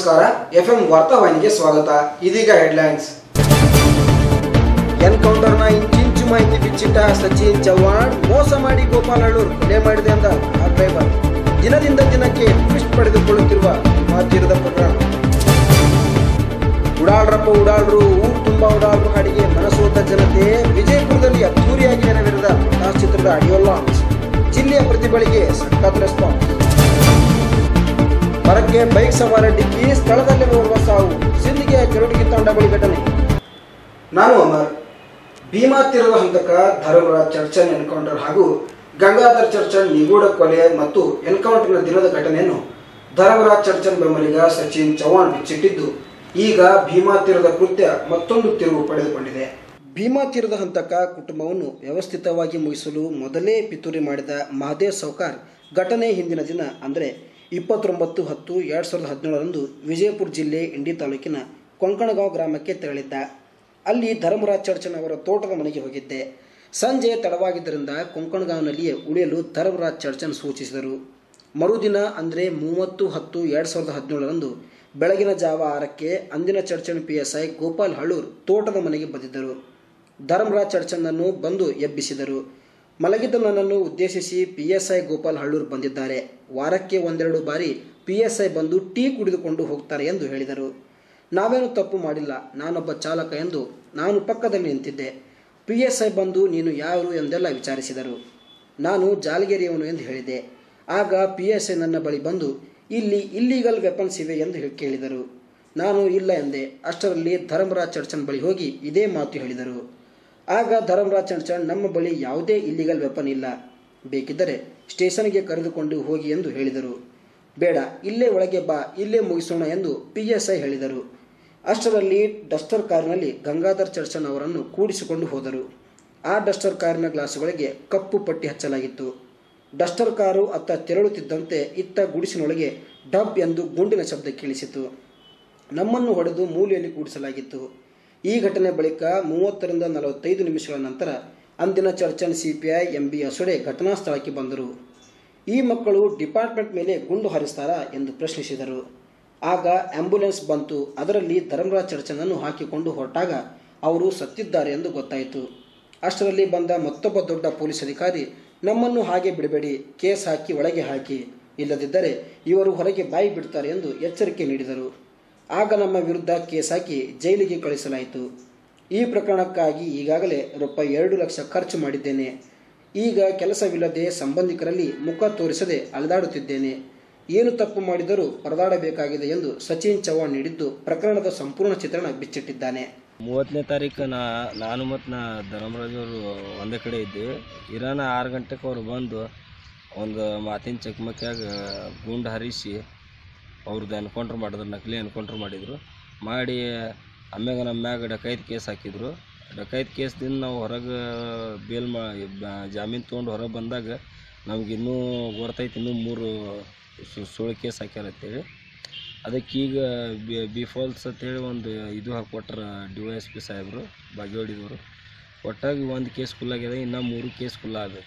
ನಮಸ್ಕಾರ F M ವಾರ್ತಾವಾಹಿನಿಗೆ ಸ್ವಾಗತ ಇದೀಗ ಹೆಡ್ಲೈನ್ಸ್ ಎನ್ಕೌಂಟರ್ನ ಇಂಚಿಂಚು ಮಾಹಿತಿ ಬಿಚ್ಚಿಟ್ಟ ಸಚಿನ್ ಚವ್ಹಾಣ್ ಮೋಸ ಮಾಡಿ ಗೋಪಾಲ್ ಹಳ್ಳೂರ್ ಕೊಲೆ ಮಾಡಿದೆ ಅಂದ ಆ ಡ್ರೈವರ್ ದಿನದಿಂದ ದಿನಕ್ಕೆ ಟ್ವಿಸ್ಟ್ ಪಡೆದುಕೊಳ್ಳುತ್ತಿರುವ ಮಾತಿರದ ಪ್ರಕರಣ ಉಡಾಳ್ರಪ್ಪ ಉಡಾಳ್ರು ಊರು ತುಂಬ ಉಡಾಳ್ರು ಹಾಡಿಗೆ ಮನಸೋತ ಜನತೆ ವಿಜಯಪುರದಲ್ಲಿ ಅದ್ದೂರಿಯಾಗಿ ನೆರವೇರಿದ ಆ ಚಿತ್ರದ ಆಡಿಯೋ ಲಾಂಚ್ ಜಿಲ್ಲೆಯ ಪ್ರತಿಭೆಗಳಿಗೆ ಸಖತ್ ರೆಸ್ಪಾನ್ಸ್ ಮರಕ್ಕೆ ಬೈಕ್ ಸವಾರ ಡಿಕ್ಕಿ ಸ್ಥಳದಲ್ಲೇ ಓರ್ವ ಸಾವು ಸಿಂಧಿಗೆಯ ಕೆರಡುಗಿ ತಾಂಡ ಬಳಿ ಘಟನೆ ನಾನು ಅಮರ್ ಭೀಮಾ ತೀರದ ಹಂತಕ ಧರ್ಮರಾಜ್ ಚರ್ಚನ್ ಎನ್ಕೌಂಟರ್ ಹಾಗೂ ಗಂಗಾಧರ್ ಚರ್ಚನ್ ನಿಗೂಢ ಕೊಲೆ ಮತ್ತು ಎನ್ಕೌಂಟರ್ನ ದಿನದ ಘಟನೆಯನ್ನು ಧರ್ಮರಾಜ್ ಚರ್ಚನ್ ಬೆಂಬಲಿಗ ಸಚಿನ್ ಚೌಹಾಣ್ ಬಿಚ್ಚಿಟ್ಟಿದ್ದು ಈಗ ಭೀಮಾ ತೀರದ ಕೃತ್ಯ ಮತ್ತೊಂದು ತಿರುವು ಪಡೆದುಕೊಂಡಿದೆ ಭೀಮಾ ತೀರದ ಹಂತಕ ಕುಟುಂಬವನ್ನು ವ್ಯವಸ್ಥಿತವಾಗಿ ಮುಗಿಸಲು ಮೊದಲೇ ಪಿತೂರಿ ಮಾಡಿದ ಮಹದೇವ್ ಸೌಕಾರ್ ಘಟನೆ ಹಿಂದಿನ ದಿನ ಅಂದರೆ ಇಪ್ಪತ್ತೊಂಬತ್ತು ಹತ್ತು ಎರಡು ಸಾವಿರದ ಹದಿನೇಳರಂದು ವಿಜಯಪುರ ಜಿಲ್ಲೆ ಇಂಡಿ ತಾಲೂಕಿನ ಕೊಂಕಣಗಾಂವ್ ಗ್ರಾಮಕ್ಕೆ ತೆರಳಿದ್ದ ಅಲ್ಲಿ ಧರ್ಮರಾಜ್ ಚರ್ಚನ್ ಅವರ ತೋಟದ ಮನೆಗೆ ಹೋಗಿದ್ದೆ ಸಂಜೆ ತಡವಾಗಿದ್ದರಿಂದ ಕೊಂಕಣಗಾಂವ್ನಲ್ಲಿಯೇ ಉಳಿಯಲು ಧರ್ಮರಾಜ್ ಚರ್ಚನ್ ಸೂಚಿಸಿದರು ಮರುದಿನ ಅಂದರೆ ಮೂವತ್ತು ಹತ್ತು ಎರಡು ಸಾವಿರದ ಹದಿನೇಳರಂದು ಬೆಳಗಿನ ಜಾವ ಆರಕ್ಕೆ ಅಂದಿನ ಚರ್ಚನ್ P S I Gopal Hallur ತೋಟದ ಮನೆಗೆ ಬಂದಿದ್ದರು ಧರ್ಮರಾಜ್ ಚರ್ಚನ್ನನ್ನು ಬಂದು ಎಬ್ಬಿಸಿದರು ಮಲಗಿದ್ದ ನನ್ನನ್ನು ಉದ್ದೇಶಿಸಿ P S I Gopal Hallur ಬಂದಿದ್ದಾರೆ ವಾರಕ್ಕೆ ಒಂದೆರಡು ಬಾರಿ ಪಿ ಎಸ್ ಐ ಬಂದು ಟೀ ಕುಡಿದುಕೊಂಡು ಹೋಗ್ತಾರೆ ಎಂದು ಹೇಳಿದರು ನಾವೇನು ತಪ್ಪು ಮಾಡಿಲ್ಲ ನಾನೊಬ್ಬ ಚಾಲಕ ಎಂದು ನಾನು ಪಕ್ಕದಲ್ಲಿ ನಿಂತಿದ್ದೆ ಪಿ ಎಸ್ ಐ ಬಂದು ನೀನು ಯಾರು ಎಂದೆಲ್ಲ ವಿಚಾರಿಸಿದರು ನಾನು ಜಾಲಗೇರಿಯವನು ಎಂದು ಹೇಳಿದೆ ಆಗ ಪಿ ಎಸ್ ಐ ನನ್ನ ಬಳಿ ಬಂದು ಇಲ್ಲಿ ಇಲ್ಲೀಗಲ್ ವೆಪನ್ಸ್ ಇವೆ ಎಂದು ಹೇ- ಕೇಳಿದರು ನಾನು ಇಲ್ಲ ಎಂದೆ ಅಷ್ಟರಲ್ಲಿ ಧರ್ಮರಾಜ್ ಚರ್ಚನ್ ಬಳಿ ಹೋಗಿ ಇದೇ ಮಾತು ಹೇಳಿದರು ಆಗ ಧರ್ಮರಾಜ್ ಚರ್ಚನ್ ನಮ್ಮ ಬಳಿ ಯಾವುದೇ ಇಲ್ಲಿಗಲ್ ವೆಪನ್ ಇಲ್ಲ ಬೇಕಿದ್ದರೆ ಸ್ಟೇಷನ್ಗೆ ಕರೆದುಕೊಂಡು ಹೋಗಿ ಎಂದು ಹೇಳಿದರು ಬೇಡ ಇಲ್ಲೇ ಒಳಗೆ ಬಾ ಇಲ್ಲೇ ಮುಗಿಸೋಣ ಎಂದು ಪಿ ಎಸ್ ಐ ಹೇಳಿದರು ಅಷ್ಟರಲ್ಲಿ ಡಸ್ಟರ್ ಕಾರಿನಲ್ಲಿ ಗಂಗಾಧರ್ ಚರ್ಚನ್ ಅವರನ್ನು ಕೂಡಿಸಿಕೊಂಡು ಹೋದರು ಆ ಡಸ್ಟರ್ ಕಾರಿನ ಗ್ಲಾಸುಗಳಿಗೆ ಕಪ್ಪು ಪಟ್ಟಿ ಹಚ್ಚಲಾಗಿತ್ತು ಡಸ್ಟರ್ ಕಾರು ಅತ್ತ ತೆರಳುತ್ತಿದ್ದಂತೆ ಇತ್ತ ಗುಡಿಸಿನೊಳಗೆ ಡಬ್ ಎಂದು ಗುಂಡಿನ ಶಬ್ದ ಕೇಳಿಸಿತು ನಮ್ಮನ್ನು ಹೊಡೆದು ಮೂಲೆಯಲ್ಲಿ ಕೂಡಿಸಲಾಗಿತ್ತು ಈ ಘಟನೆ ಬಳಿಕ ಮೂವತ್ತರಿಂದ ನಲವತ್ತೈದು ನಿಮಿಷಗಳ ನಂತರ ಅಂದಿನ ಚರ್ಚನ್ ಸಿಪಿಐ ಎಂ ಬಿ ಅಸೊಡೆ ಘಟನಾ ಸ್ಥಳಕ್ಕೆ ಬಂದರು ಈ ಮಕ್ಕಳು ಡಿಪಾರ್ಟ್ಮೆಂಟ್ ಮೇಲೆ ಗುಂಡು ಹಾರಿಸ್ತಾರಾ ಎಂದು ಪ್ರಶ್ನಿಸಿದರು ಆಗ ಆಂಬ್ಯುಲೆನ್ಸ್ ಬಂತು ಅದರಲ್ಲಿ ಧರ್ಮರಾಜ್ ಚರ್ಚನನ್ನು ಹಾಕಿಕೊಂಡು ಹೊರಟಾಗ ಅವರು ಸತ್ತಿದ್ದಾರೆ ಎಂದು ಗೊತ್ತಾಯಿತು ಅಷ್ಟರಲ್ಲಿ ಬಂದ ಮತ್ತೊಬ್ಬ ದೊಡ್ಡ ಪೊಲೀಸ್ ಅಧಿಕಾರಿ ನಮ್ಮನ್ನು ಹಾಗೆ ಬಿಡಬೇಡಿ ಕೇಸ್ ಹಾಕಿ ಒಳಗೆ ಹಾಕಿ ಇಲ್ಲದಿದ್ದರೆ ಇವರು ಹೊರಗೆ ಬಾಯಿ ಬಿಡ್ತಾರೆ ಎಂದು ಎಚ್ಚರಿಕೆ ನೀಡಿದರು ಆಗ ನಮ್ಮ ವಿರುದ್ಧ ಕೇಸ್ ಹಾಕಿ ಜೈಲಿಗೆ ಕಳಿಸಲಾಯಿತು ಈ ಪ್ರಕರಣಕ್ಕಾಗಿ ಈಗಾಗಲೇ ರೂಪಾಯಿ ಎರಡು ಲಕ್ಷ ಖರ್ಚು ಮಾಡಿದ್ದೇನೆ ಈಗ ಕೆಲಸವಿಲ್ಲದೆ ಸಂಬಂಧಿಕರಲ್ಲಿ ಮುಖ ತೋರಿಸದೆ ಅಲೆದಾಡುತ್ತಿದ್ದೇನೆ ಏನು ತಪ್ಪು ಮಾಡಿದರೂ ಪರದಾಡಬೇಕಾಗಿದೆ ಎಂದು ಸಚಿನ್ ಚೌಹಾಣ್ ನೀಡಿದ್ದು ಪ್ರಕರಣದ ಸಂಪೂರ್ಣ ಚಿತ್ರಣ ಬಿಚ್ಚಿಟ್ಟಿದ್ದಾನೆ ಮೂವತ್ತನೇ ತಾರೀಕು ನಾ ನಾನು ಮತ್ತು ನಾ ಧರ್ಮರಾಜ್ ಅವರು ಒಂದೇ ಕಡೆ ಇದ್ದೀವಿ ಇರಾನ ಆರು ಗಂಟೆಗೆ ಅವ್ರು ಬಂದು ಒಂದು ಮಾತಿನ ಚಕಮಕಿಯಾಗ ಗುಂಡು ಹರಿಸಿ ಅವ್ರದ್ದು ಎನ್ಕೌಂಟ್ರ್ ಮಾಡಿದ್ರು ನಕಲಿ ಎನ್ಕೌಂಟ್ರ್ ಮಾಡಿದರು ಮಾಡಿ ಆಮ್ಯಾಗ ನಮ್ಮ ಮ್ಯಾಗ ಡಕೈತ್ ಕೇಸ್ ಹಾಕಿದ್ರು ಡಕೈತ್ ಕೇಸ್ದಿಂದ ನಾವು ಹೊರಗೆ ಬೇಲ್ ಮಾ ಬ- ಜಾಮೀನು ತೊಗೊಂಡು ಹೊರಗೆ ಬಂದಾಗ ನಮ್ಗೆ ಇನ್ನೂ ಗೊತ್ತೈತಿ ಇನ್ನೂ ಮೂರು ಸು- ಸುಳ್ಳು ಕೇಸ್ ಹಾಕ್ಯಾರ ಅಂತೇಳಿ ಅದಕ್ಕೆ ಈಗ ಬಿ ಬಿ ಫಾಲ್ಸ್ ಅಂತೇಳಿ ಒಂದು ಇದು ಹಾಕ್ಕೊಟ್ರ ಡಿ ವೈ ಎಸ್ ಪಿ ಸಾಹೇಬರು ಬಾಗೇವಾಡಿದವರು ಒಟ್ಟಾಗಿ ಒಂದು ಕೇಸ್ ಫುಲ್ ಆಗ್ಯದ ಇನ್ನು ಮೂರು ಕೇಸ್ ಫುಲ್ ಆಗಬೇಕು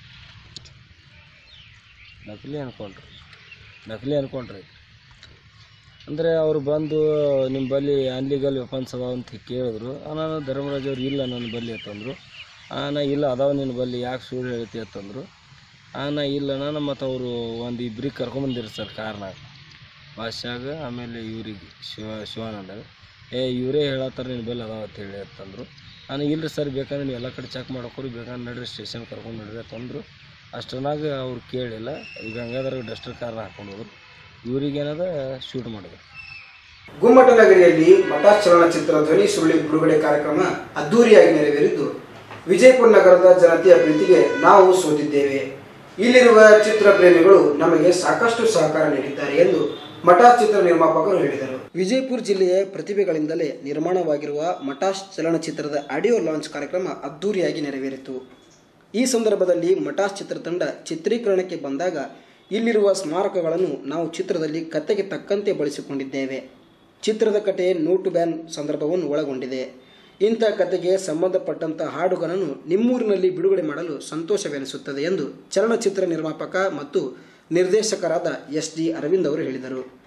ನಕಲಿ ಅನ್ಕೊಂಡ್ರಿ ನಕಲಿ ಅನ್ಕೊಂಡ್ರಿ ಅಂದರೆ ಅವ್ರು ಬಂದು ನಿಮ್ಮ ಬಳಿ ಅನ್ಲೀಗಲ್ ವೆಪನ್ಸ್ ಅದಾವ ಅಂತ ಕೇಳಿದ್ರು ಆ, ನಾನು ಧರ್ಮರಾಜ್ ಅವ್ರು ಇಲ್ಲ ನನ್ನ ಬಳಿ ಅಂತಂದರು ಆ, ನಾ ಇಲ್ಲ ಅದಾವ ನಿನ್ನ ಬಳಿ ಯಾಕೆ ಸುಳ್ಳು ಹೇಳ್ತಿ ಅಂತಂದರು ಆ, ನಾ ಇಲ್ಲ ನಾನು ಮತ್ತು ಅವರು ಒಂದು ಇಬ್ರಿಗೆ ಕರ್ಕೊಂಬಂದಿರಿ ಸರ್ ಕಾರ್ನಾಗ ಭಾಷ್ಯಾಗ ಆಮೇಲೆ ಇವ್ರಿಗೆ ಶಿವ ಶಿವಾನಂದಾಗ ಏ ಇವರೇ ಹೇಳತ್ತಾರ ನಿನ್ನ ಬೆಲ್ಲ ಅದಾವ ಅಂತ ಹೇಳಿ ಅಂತಂದರು ನಾನು ಇಲ್ರಿ ಸರ್ ಬೇಕಂದ್ರೆ ನೀವು ಎಲ್ಲ ಕಡೆ ಚೆಕ್ ಮಾಡ್ಕೊರಿ ಬೇಕಂದ್ರೆ ನಡ್ರಿ ಸ್ಟೇಷನ್ ಕರ್ಕೊಂಡು ನಡ್ರಿ ಅಂತಂದರು ಅಷ್ಟನ್ನಾಗ ಅವ್ರು ಕೇಳಿಲ್ಲ ಈ ಗಂಗಾಧರ ಡಸ್ಟರ್ ಕಾರ್ನ ಹಾಕೊಂಡು ಹೋದ್ರು ಇವ್ರಿಗೇನದ ಶೂಟ್ ಮಾಡಿದ್ರು ಗುಮ್ಮಟ ನಗರಿಯಲ್ಲಿ ಮಠ ಚಲನಚಿತ್ರ ಧ್ವನಿ ಸುರುಳಿ ಬಿಡುಗಡೆ ಕಾರ್ಯಕ್ರಮ ಅದ್ದೂರಿಯಾಗಿ ನೆರವೇರಿದ್ದು ವಿಜಯಪುರ ನಗರದ ಜನತೆಯ ಪ್ರೀತಿಗೆ ನಾವು ಸೋತಿದ್ದೇವೆ ಇಲ್ಲಿರುವ ಚಿತ್ರ ಪ್ರೇಮಿಗಳು ನಮಗೆ ಸಾಕಷ್ಟು ಸಹಕಾರ ನೀಡಿದ್ದಾರೆ ಎಂದು ಮಟಾಸ್ ಚಿತ್ರ ನಿರ್ಮಾಪಕರು ಹೇಳಿದರು ವಿಜಯಪುರ ಜಿಲ್ಲೆಯ ಪ್ರತಿಭೆಗಳಿಂದಲೇ ನಿರ್ಮಾಣವಾಗಿರುವ ಮಟಾಶ್ ಚಲನಚಿತ್ರದ ಆಡಿಯೋ ಲಾಂಚ್ ಕಾರ್ಯಕ್ರಮ ಅದ್ದೂರಿಯಾಗಿ ನೆರವೇರಿತು ಈ ಸಂದರ್ಭದಲ್ಲಿ ಮಟಾಸ್ ಚಿತ್ರತಂಡ ಚಿತ್ರೀಕರಣಕ್ಕೆ ಬಂದಾಗ ಇಲ್ಲಿರುವ ಸ್ಮಾರಕಗಳನ್ನು ನಾವು ಚಿತ್ರದಲ್ಲಿ ಕತೆಗೆ ತಕ್ಕಂತೆ ಬಳಸಿಕೊಂಡಿದ್ದೇವೆ ಚಿತ್ರದ ಕತೆ ನೋಟು ಬ್ಯಾನ್ ಸಂದರ್ಭವನ್ನು ಒಳಗೊಂಡಿದೆ ಇಂಥ ಕತೆಗೆ ಸಂಬಂಧಪಟ್ಟಂಥ ಹಾಡುಗಳನ್ನು ನಿಮ್ಮೂರಿನಲ್ಲಿ ಬಿಡುಗಡೆ ಮಾಡಲು ಸಂತೋಷವೆನಿಸುತ್ತದೆ ಎಂದು ಚಲನಚಿತ್ರ ನಿರ್ಮಾಪಕ ಮತ್ತು ನಿರ್ದೇಶಕರಾದ ಎಸ್ ಡಿ ಅರವಿಂದ್ ಅವರು ಹೇಳಿದರು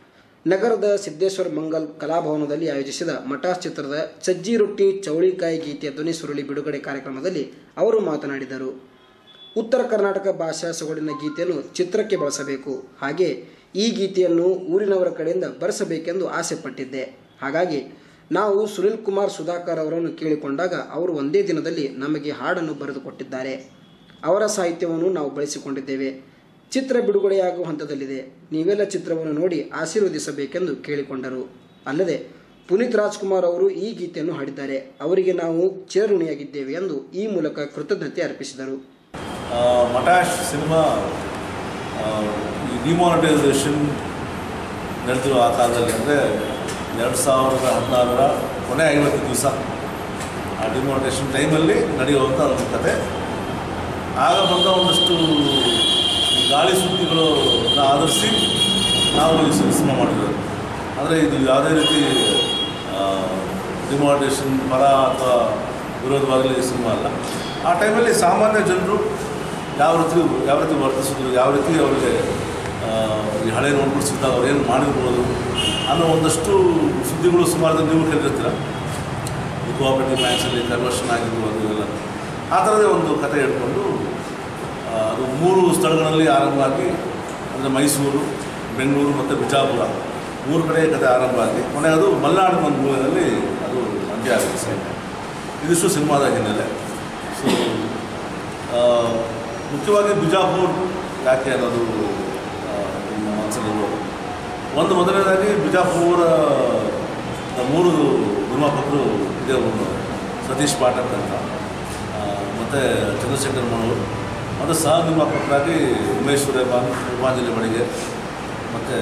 ನಗರದ ಸಿದ್ದೇಶ್ವರ ಮಂಗಲ್ ಕಲಾಭವನದಲ್ಲಿ ಆಯೋಜಿಸಿದ ಮಟಾಸ್ ಚಿತ್ರದ ಸಜ್ಜಿ ರೊಟ್ಟಿ ಚೌಳಿಕಾಯಿ ಗೀತೆಯ ಧ್ವನಿ ಸುರುಳಿ ಬಿಡುಗಡೆ ಕಾರ್ಯಕ್ರಮದಲ್ಲಿ ಅವರು ಮಾತನಾಡಿದರು ಉತ್ತರ ಕರ್ನಾಟಕ ಭಾಷಾ ಸೊಗಡಿನ ಗೀತೆಯನ್ನು ಚಿತ್ರಕ್ಕೆ ಬಳಸಬೇಕು ಹಾಗೆ ಈ ಗೀತೆಯನ್ನು ಊರಿನವರ ಕಡೆಯಿಂದ ಬರೆಸಬೇಕೆಂದು ಆಸೆ ಪಟ್ಟಿದ್ದೆ ಹಾಗಾಗಿ ನಾವು ಸುನಿಲ್ ಕುಮಾರ್ ಸುಧಾಕರ್ ಅವರನ್ನು ಕೇಳಿಕೊಂಡಾಗ ಅವರು ಒಂದೇ ದಿನದಲ್ಲಿ ನಮಗೆ ಹಾಡನ್ನು ಬರೆದುಕೊಟ್ಟಿದ್ದಾರೆ ಅವರ ಸಾಹಿತ್ಯವನ್ನು ನಾವು ಬಳಸಿಕೊಂಡಿದ್ದೇವೆ ಚಿತ್ರ ಬಿಡುಗಡೆಯಾಗುವ ಹಂತದಲ್ಲಿದೆ ನೀವೆಲ್ಲ ಚಿತ್ರವನ್ನು ನೋಡಿ ಆಶೀರ್ವದಿಸಬೇಕೆಂದು ಕೇಳಿಕೊಂಡರು ಅಲ್ಲದೆ ಪುನೀತ್ ರಾಜ್ಕುಮಾರ್ ಅವರು ಈ ಗೀತೆಯನ್ನು ಹಾಡಿದ್ದಾರೆ ಅವರಿಗೆ ನಾವು ಚಿರಋಣಿಯಾಗಿದ್ದೇವೆ ಎಂದು ಈ ಮೂಲಕ ಕೃತಜ್ಞತೆ ಅರ್ಪಿಸಿದರು ಆ, ಮಟಾಶ್ ಸಿನಿಮಾ ಆ, ಈ ಡಿಮಾನಿಟೈಸೇಷನ್ ನಡೆದಿರೋ ಆ ಕಾಲದಲ್ಲಿ ಅಂದರೆ ಎರಡು ಸಾವಿರದ ಹದಿನಾರರ ಕೊನೆ ಐವತ್ತು ದಿವಸ ಆ ಡಿಮಾನಿಟೇಷನ್ ಟೈಮಲ್ಲಿ ನಡೆಯುವಂಥ ಒಂದು ಕತೆ ಆಗ ಬಂದ ಒಂದಷ್ಟು ಈ ಗಾಳಿ ಸುದ್ದಿಗಳನ್ನ ಆಧರಿಸಿ ನಾವು ಈ ಸಿನಿಮಾ ಮಾಡಿರೋದು ಅಂದರೆ ಇದು ಯಾವುದೇ ರೀತಿ ಡಿಮಾನಿಟೇಷನ್ ಪರ ಅಥವಾ ವಿರೋಧವಾಗಲಿ ಈ ಸಿನಿಮಾ ಅಲ್ಲ ಆ ಟೈಮಲ್ಲಿ ಸಾಮಾನ್ಯ ಜನರು ಯಾವ ರೀತಿ ಯಾವ ರೀತಿ ವರ್ತಿಸಿದ್ರು ಯಾವ ರೀತಿ ಅವರಿಗೆ ಆ, ಈ ಹಳೆ ನೋಟ್ಗಳು ಸಿಕ್ಕಿದಾಗ ಅವ್ರು ಏನು ಮಾಡಿರ್ಬೋದು ಅನ್ನೋ ಒಂದಷ್ಟು ಸುದ್ದಿಗಳು ಸುಮಾರು ಜನ ನೀವು ಕೇಳಿರ್ತೀರ ಈ ಕೋಆಪರೇಟಿವ್ ಬ್ಯಾಂಕ್ಸಲ್ಲಿ ಕನ್ವರ್ಷನ್ ಆಗಿರ್ಬೋದು ಎಲ್ಲ ಆ ಥರದೇ ಒಂದು ಕತೆ ಹೇಳ್ಕೊಂಡು ಆ, ಅದು ಮೂರು ಸ್ಥಳಗಳಲ್ಲಿ ಆರಂಭ ಆಗಿ ಅಂದರೆ ಮೈಸೂರು ಬೆಂಗಳೂರು ಮತ್ತು ಬಿಜಾಪುರ ಮೂರು ಕಡೆ ಕತೆ ಆರಂಭ ಆಗಿ ಕೊನೆ ಅದು ಮಲೆನಾಡು ಒಂದು ಮೂಲದಲ್ಲಿ ಅದು ಅಂತ್ಯ ಆಗುತ್ತೆ ಸರ್ ಇದಿಷ್ಟು ಸಿನಿಮಾದ ಹಿನ್ನೆಲೆ ಸೊ ಆ, ಮುಖ್ಯವಾಗಿ ಬಿಜಾಪುರ್ ಯಾಕೆ ಅನ್ನೋದು ಆ, ನಿಮ್ಮ ಮನಸ್ಸಲ್ಲಿರ್ಬೋದು ಒಂದು ಮೊದಲನೇದಾಗಿ ಬಿಜಾಪುರ ಮೂರು ನಿರ್ಮಾಪಕರು ಇದೆ ಒಂದು ಸತೀಶ್ ಪಾಠಕ್ ಅಂತ ಮತ್ತು ಚಂದ್ರಶೇಖರ್ ಮನೋಹರ್ ಮತ್ತು ಸಹ ನಿರ್ಮಾಪಕರಾಗಿ ಉಮೇಶ್ ಸುರೇಬಾನ್ ರೂಪಾಂಜಲಿ ಬಡಿಗೆ ಮತ್ತು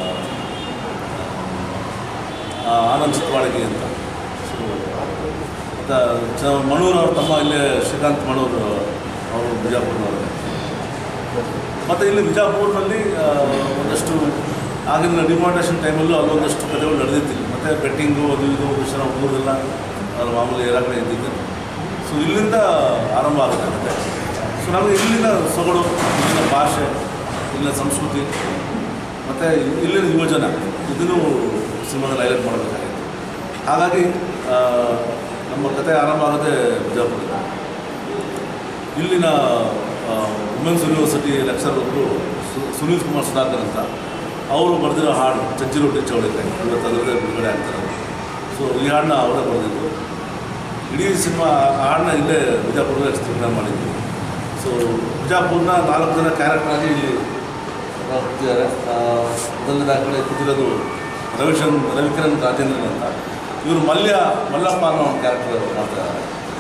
ಆನಂದ್ ಚಿತ್ರವಾಡಿಗೆ ಅಂತ ಸೊ ಮತ್ತು ಚ ಮಣೂರ್ ಅವ್ರ ತಮ್ಮ ಇಲ್ಲೇ ಶ್ರೀಕಾಂತ್ ಮಣೂರ್ ಅವರು ಬಿಜಾಪುರನವರು ಮತ್ತು ಇಲ್ಲಿ ಬಿಜಾಪುರ್ನಲ್ಲಿ ಆ, ಒಂದಷ್ಟು ಆಗಿನ ಡಿಮಾಂಡೇಷನ್ ಟೈಮಲ್ಲೂ ಅಲ್ಲೊಂದಷ್ಟು ಕಥೆಗಳು ನಡೆದಿತ್ತು ಮತ್ತು ಬೆಟ್ಟಿಂಗು ಅದು ಇದು ಒಂದಷ್ಟು ನಾವು ಊರೆಲ್ಲ ಅವ್ರ ಮಾಮೂಲಿ ಎಲ್ಲ ಕಡೆ ಇದ್ದಿದ್ದು ಸೊ ಇಲ್ಲಿಂದ ಆರಂಭ ಆಗುತ್ತೆ ಕತೆ ಸೊ ನಮಗೆ ಇಲ್ಲಿನ ಸೊಗಡು ಇಲ್ಲಿನ ಭಾಷೆ ಇಲ್ಲಿನ ಸಂಸ್ಕೃತಿ ಮತ್ತು ಇಲ್ಲಿನ ಯುವಜನ ಇದನ್ನು ಸಿನಿಮಾದಲ್ಲಿ ಹೈಲೈಟ್ ಮಾಡಬೇಕಾಗಿತ್ತು ಹಾಗಾಗಿ ಆ, ನಮ್ಮ ಕತೆ ಆರಂಭ ಆಗೋದೇ ಬಿಜಾಪುರದಿಂದ ಇಲ್ಲಿನ ವುಮೆನ್ಸ್ ಯೂನಿವರ್ಸಿಟಿ ಲೆಕ್ಚರ್ ಒಬ್ಬರು ಸು- ಸುನೀಲ್ ಕುಮಾರ್ ಸುಧಾಕರ್ ಅಂತ ಅವರು ಬರೆದಿರೋ ಹಾಡು ಚಜ್ಜಿ ರೊಟ್ಟಿ ಚೌಳಿಕಾಯಿ ಇವತ್ತು ಅದರದೇ ಬಿಡುಗಡೆ ಆಗ್ತಾರೆ ಸೊ ಈ ಹಾಡನ್ನ ಅವರೇ ಬರೆದಿದ್ದು ಇಡೀ ಸಿನಿಮಾ ಆ ಹಾಡನ್ನ ಇಲ್ಲೇ ಬಿಜಾಪುರದಲ್ಲಿ ಚಿತ್ರೀಕರಣ ಮಾಡಿದ್ವಿ ಸೊ ಬಿಜಾಪುರ್ನ ನಾಲ್ಕು ಜನ ಕ್ಯಾರೆಕ್ಟರ್ ಆಗಿ ಇಲ್ಲಿ ಹೋಗ್ತಿದ್ದಾರೆ ಮೊದಲನೇದ ಆ ಕಡೆ ಕೂತಿರೋದು ರವಿಶನ್ ರವಿಕಿರಣ್ ರಾಜೇಂದ್ರನ್ ಅಂತ ಇವರು ಮಲ್ಯ ಮಲ್ಲಪ್ಪ ಅನ್ನೋ ಒಂದು ಕ್ಯಾರೆಕ್ಟರ್ ಮಾಡ್ತಾರೆ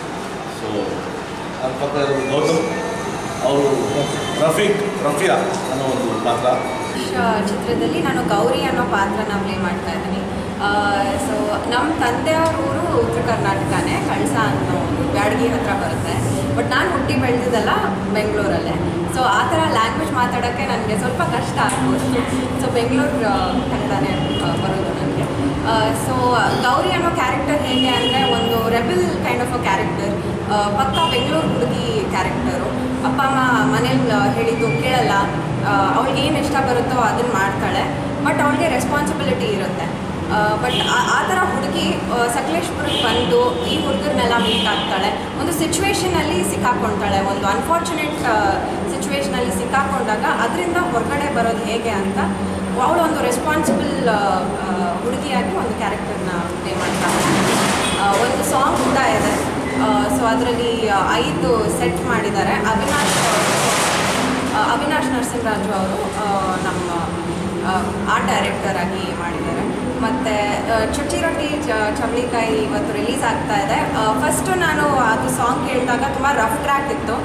ಸೊ ನನ್ನ ಪಕ್ಕ ಇರೋದು ಗೌತಮ್ ಅವರು ರಫೀಕ್ ರಫಿಯಾ ಅನ್ನೋ ಒಂದು ಪಾತ್ರ ಶ- ಚಿತ್ರದಲ್ಲಿ ನಾನು ಗೌರಿ ಅನ್ನೋ ಪಾತ್ರನ ಪ್ಲೇ ಮಾಡ್ತಾ ಇದ್ದೀನಿ ಸೊ ನಮ್ಮ ತಂದೆಯವ್ರ ಊರು ಉತ್ತರ ಕರ್ನಾಟಕನೇ ಕಳಸ ಅನ್ನೋ ಒಂದು ಬ್ಯಾಡಗಿ ಹತ್ರ ಬರುತ್ತೆ ಬಟ್ ನಾನು ಹುಟ್ಟಿ ಬೆಳೆದಿದ್ದಲ್ಲ ಬೆಂಗಳೂರಲ್ಲೇ ಸೊ ಆ ಥರ ಲ್ಯಾಂಗ್ವೇಜ್ ಮಾತಾಡೋಕ್ಕೆ ನನಗೆ ಸ್ವಲ್ಪ ಕಷ್ಟ ಆಗ್ಬೋದು ಸೊ ಬೆಂಗಳೂರು ಕನ್ನಡನೇ ಆ, ಬರೋದು ನನಗೆ ಸೊ ಗೌರಿ ಅನ್ನೋ ಕ್ಯಾರೆಕ್ಟರ್ ಹೇಗೆ ಅಂದರೆ ಒಂದು rebel kind of a character ಪಕ್ಕ ಬೆಂಗಳೂರು ಹುಡುಗಿ ಕ್ಯಾರೆಕ್ಟರು ಅಪ್ಪ ಅಮ್ಮ ಮನೇಲಿ ಹೇಳಿದ್ದು ಕೇಳಲ್ಲ ಅವಳಿಗೆ ಏನು ಇಷ್ಟ ಬರುತ್ತೋ ಅದನ್ನು ಮಾಡ್ತಾಳೆ ಬಟ್ ಅವಳಿಗೆ ರೆಸ್ಪಾನ್ಸಿಬಿಲಿಟಿ ಇರುತ್ತೆ ಬಟ್ ಆ ಥರ ಹುಡುಗಿ ಸಕಲೇಶ್ಪುರಕ್ಕೆ ಬಂದು ಈ ಹುಡುಗರನ್ನೆಲ್ಲ ಮೀಟ್ ಆಗ್ತಾಳೆ ಒಂದು ಸಿಚುವೇಶನಲ್ಲಿ ಸಿಕ್ಕಾಕೊಳ್ತಾಳೆ ಒಂದು ಅನ್ಫಾರ್ಚುನೇಟ್ ಸಿಚುವೇಶನಲ್ಲಿ ಸಿಕ್ಕಾಕೊಂಡಾಗ ಅದರಿಂದ ಹೊರಗಡೆ ಬರೋದು ಹೇಗೆ ಅಂತ ಅವಳು ಒಂದು ರೆಸ್ಪಾನ್ಸಿಬಲ್ ಹುಡುಗಿಯಾಗಿ ಒಂದು ಕ್ಯಾರೆಕ್ಟರ್ನ ಪ್ಲೇ ಮಾಡ್ತಾಳೆ ಆ, ಒಂದು ಸಾಂಗ್ ಕೂಡ ಇದೆ ಸೊ ಅದರಲ್ಲಿ ಐದು ಸೆಟ್ ಮಾಡಿದ್ದಾರೆ ಅವಿನಾಶ್ ಅವರು, ಆ, ಅವಿನಾಶ್ ನರಸಿಂಹರಾಜು ಅವರು ಆ, ನಮ್ಮ ಆರ್ಟ್ ಡೈರೆಕ್ಟರ್ ಆಗಿ ಮಾಡಿದ್ದಾರೆ ಮತ್ತು ಚುಚ್ಚಿ ರೊಟ್ಟಿ ಚ- ಚವಳಿಕಾಯಿ ಇವತ್ತು ರಿಲೀಸ್ ಆಗ್ತಾ ಇದೆ ಫಸ್ಟು ನಾನು ಅದು ಸಾಂಗ್ ಕೇಳಿದಾಗ ತುಂಬ ರಫ್ ಟ್ರ್ಯಾಕ್ ಇತ್ತು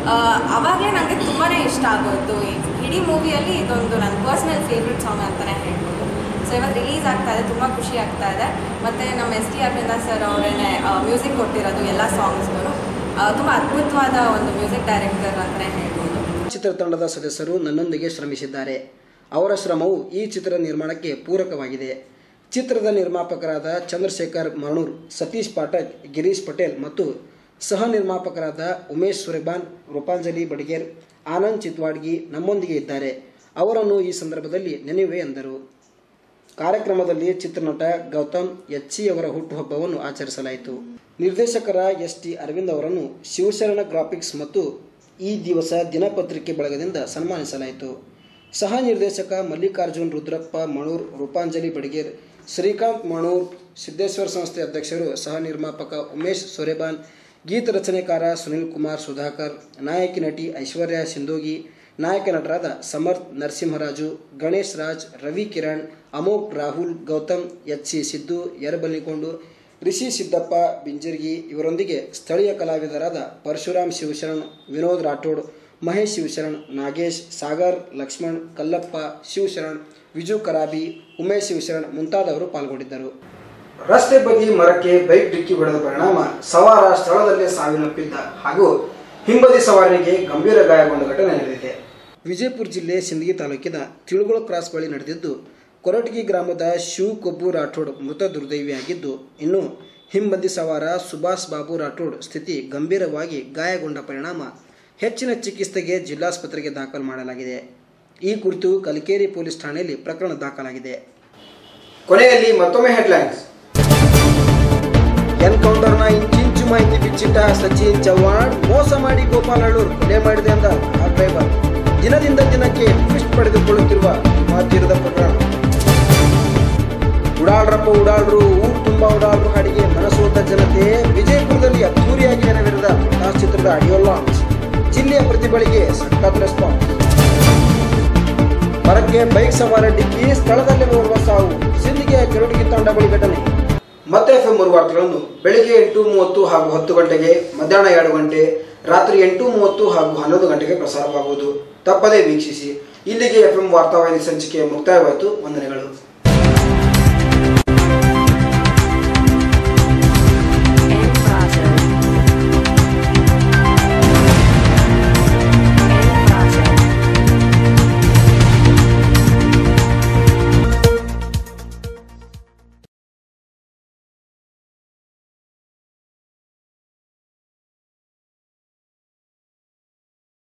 ಆವಾಗಲೇ ನನಗೆ ತುಂಬಾ ಇಷ್ಟ ಆಗೋಯ್ತು ಈ ಇಡೀ ಮೂವಿಯಲ್ಲಿ ಇದೊಂದು ನನ್ನ ಪರ್ಸ್ನಲ್ ಫೇವ್ರೆಟ್ ಸಾಂಗ್ ಅಂತಲೇ ಹೇಳ್ಬೋದು ಸೊ ಇವತ್ತು ರಿಲೀಸ್ ಆಗ್ತಾ ಇದೆ ತುಂಬ ಖುಷಿ ಆಗ್ತಾ ಇದೆ ಮತ್ತು ನಮ್ಮ ಎಸ್ ಟಿ ಅರವಿಂದ ಸರ್ ಅವರೇನೆ ಮ್ಯೂಸಿಕ್ ಕೊಟ್ಟಿರೋದು ಎಲ್ಲ ಸಾಂಗ್ಸ್ಗೂ ತುಂಬ ಅದ್ಭುತವಾದ ಒಂದು ಮ್ಯೂಸಿಕ್ ಡೈರೆಕ್ಟರ್ ಅಂತಲೇ ಹೇಳ್ಬೋದು ಚಿತ್ರತಂಡದ ಸದಸ್ಯರು ನನ್ನೊಂದಿಗೆ ಶ್ರಮಿಸಿದ್ದಾರೆ ಅವರ ಶ್ರಮವು ಈ ಚಿತ್ರ ನಿರ್ಮಾಣಕ್ಕೆ ಪೂರಕವಾಗಿದೆ ಚಿತ್ರದ ನಿರ್ಮಾಪಕರಾದ ಚಂದ್ರಶೇಖರ್ ಮರಣೂರ್ ಸತೀಶ್ ಪಾಠಕ್ ಗಿರೀಶ್ ಪಟೇಲ್ ಮತ್ತು ಸಹ ನಿರ್ಮಾಪಕರಾದ ಉಮೇಶ್ ಸುರೇಬಾನ್ ರೂಪಾಂಜಲಿ ಬಡಿಗೇರ್ ಆನಂದ್ ಚಿತ್ವಾಡ್ಗಿ ನಮ್ಮೊಂದಿಗೆ ಇದ್ದಾರೆ ಅವರನ್ನು ಈ ಸಂದರ್ಭದಲ್ಲಿ ನೆನೆಯುವೆ ಎಂದರು ಕಾರ್ಯಕ್ರಮದಲ್ಲಿ ಚಿತ್ರನಟ ಗೌತಮ್ ಎಚ್ಚಿ ಅವರ ಹುಟ್ಟುಹಬ್ಬವನ್ನು ಆಚರಿಸಲಾಯಿತು ನಿರ್ದೇಶಕರ ಎಸ್ ಟಿ ಅರವಿಂದ್ ಅವರನ್ನು ಶಿವಶರಣ ಗ್ರಾಫಿಕ್ಸ್ ಮತ್ತು ಈ ದಿವಸ ದಿನಪತ್ರಿಕೆ ಬಳಗದಿಂದ ಸನ್ಮಾನಿಸಲಾಯಿತು ಸಹ ನಿರ್ದೇಶಕ ಮಲ್ಲಿಕಾರ್ಜುನ್ ರುದ್ರಪ್ಪ ಮಣೂರ್ ರೂಪಾಂಜಲಿ ಬಡಿಗೇರ್ ಶ್ರೀಕಾಂತ್ ಮಣೂರ್ ಸಿದ್ದೇಶ್ವರ ಸಂಸ್ಥೆ ಅಧ್ಯಕ್ಷರು ಸಹ ನಿರ್ಮಾಪಕ ಉಮೇಶ್ ಸೊರೆಬಾನ್ ಗೀತ ರಚನೆಕಾರ ಸುನಿಲ್ ಕುಮಾರ್ ಸುಧಾಕರ್ ನಾಯಕಿ ನಟಿ ಐಶ್ವರ್ಯ ಸಿಂಧೋಗಿ ನಾಯಕ ನಟರಾದ ಸಮರ್ಥ್ ನರಸಿಂಹರಾಜು ಗಣೇಶ್ ರಾಜ್ ರವಿ ಕಿರಣ್ ಅಮೋಕ್ ರಾಹುಲ್ ಗೌತಮ್ ಎಚ್ ಸಿ ಸಿದ್ದು ಯರಬಲಿಗೊಂಡು ರಿಷಿ ಸಿದ್ದಪ್ಪ ಬಿಂಜರ್ಗಿ ಇವರೊಂದಿಗೆ ಸ್ಥಳೀಯ ಕಲಾವಿದರಾದ ಪರಶುರಾಮ್ ಶಿವಶರಣ್ ವಿನೋದ್ ರಾಠೋಡ್ ಮಹೇಶ್ ಶಿವಶರಣ್ ನಾಗೇಶ್ ಸಾಗರ್ ಲಕ್ಷ್ಮಣ್ ಕಲ್ಲಪ್ಪ ಶಿವಶರಣ್ ವಿಜು ಕರಾಬಿ ಉಮೇಶ್ ಶಿವಶರಣ್ ಮುಂತಾದವರು ಪಾಲ್ಗೊಂಡಿದ್ದರು ರಸ್ತೆ ಬದಿ ಮರಕ್ಕೆ ಬೈಕ್ ಡಿಕ್ಕಿ ಹೊಡೆದ ಪರಿಣಾಮ ಸವಾರ ಸ್ಥಳದಲ್ಲೇ ಸಾವಿನಪ್ಪಿದ್ದ ಹಾಗೂ ಹಿಂಬದಿ ಸವಾರನಿಗೆ ಗಂಭೀರ ಗಾಯಗೊಂಡ ಘಟನೆ ನಡೆದಿದೆ ವಿಜಯಪುರ ಜಿಲ್ಲೆ ಸಿಂದಗಿ ತಾಲೂಕಿನ ತಿಳುಗುಳ ಕ್ರಾಸ್ ಬಳಿ ನಡೆದಿದ್ದು ಕೊರಟಗಿ ಗ್ರಾಮದ ಶಿವ್ ಕೊಬ್ಬು ರಾಠೋಡ್ ಮೃತ ದುರ್ದೈವಿಯಾಗಿದ್ದು ಇನ್ನು ಹಿಂಬದಿ ಸವಾರ ಸುಭಾಷ್ ಬಾಬು ರಾಠೋಡ್ ಸ್ಥಿತಿ ಗಂಭೀರವಾಗಿ ಗಾಯಗೊಂಡ ಪರಿಣಾಮ ಹೆಚ್ಚಿನ ಚಿಕಿತ್ಸೆಗೆ ಜಿಲ್ಲಾಸ್ಪತ್ರೆಗೆ ದಾಖಲು ಮಾಡಲಾಗಿದೆ ಈ ಕುರಿತು ಕಲಿಕೇರಿ ಪೊಲೀಸ್ ಠಾಣೆಯಲ್ಲಿ ಪ್ರಕರಣ ದಾಖಲಾಗಿದೆ ಕೊನೆಯಲ್ಲಿ ಮತ್ತೊಮ್ಮೆ ಹೆಡ್ಲೈನ್ಸ್ ಎನ್ಕೌಂಟರ್ನ ಇಂಚಿಂಚು ಮಾಹಿತಿ ಬಿಚ್ಚಿಟ್ಟ ಸಚಿನ್ ಚವ್ಹಾಣ್ ಮೋಸ ಮಾಡಿ ಗೋಪಾಲ್ ಹಳ್ಳೂರ್ ಕೊಲೆ ಮಾಡಿದೆ ಅಂದ ಆ ಡ್ರೈವರ್ ದಿನದಿಂದ ದಿನಕ್ಕೆ ಟ್ವಿಸ್ಟ್ ಪಡೆದುಕೊಳ್ಳುತ್ತಿರುವ ಮಾಧ್ಯಮದ ಪ್ರಕರಣ ಉಡಾಳ್ರಪ್ಪ ಉಡಾಳ್ರು ಊರು ತುಂಬ ಉಡಾಳ್ರು ಹಾಡಿಗೆ ಮನಸೋತ ಜನತೆ ವಿಜಯಪುರದಲ್ಲಿ ಅದ್ದೂರಿಯಾಗಿ ನೆರವೇರಿದ ಆ ಚಿತ್ರದ ಆಡಿಯೋ ಲಾಂಚ್ ಜಿಲ್ಲೆಯ ಪ್ರತಿಭೆಗಳಿಗೆ ಸಖತ್ ರೆಸ್ಪಾನ್ಸ್ ಮರಕ್ಕೆ ಬೈಕ್ ಸವಾರ ಡಿಕ್ಕಿ ಸ್ಥಳದಲ್ಲೇ ಓರ್ವ ಸಾವು ಸಿಂಧಿಗೆ ಕೆರಡುಗಿ ತಂಡ ಬಳಿ ಘಟನೆ ಮತ್ತೆ ಎಫ್ಎಂ ಮೂರು ವಾರ್ತೆಗಳನ್ನು ಬೆಳಿಗ್ಗೆ ಎಂಟು ಮೂವತ್ತು ಹಾಗೂ ಹತ್ತು ಗಂಟೆಗೆ ಮಧ್ಯಾಹ್ನ ಎರಡು ಗಂಟೆ ರಾತ್ರಿ ಎಂಟು ಮೂವತ್ತು ಹಾಗೂ ಹನ್ನೊಂದು ಗಂಟೆಗೆ ಪ್ರಸಾರವಾಗುವುದು ತಪ್ಪದೇ ವೀಕ್ಷಿಸಿ ಇಲ್ಲಿಗೆ ಎಫ್ಎಂ ವಾರ್ತಾವಾಹಿನಿ ಸಂಚಿಕೆ ಮುಕ್ತಾಯವಾಯಿತು ವಂದನೆಗಳು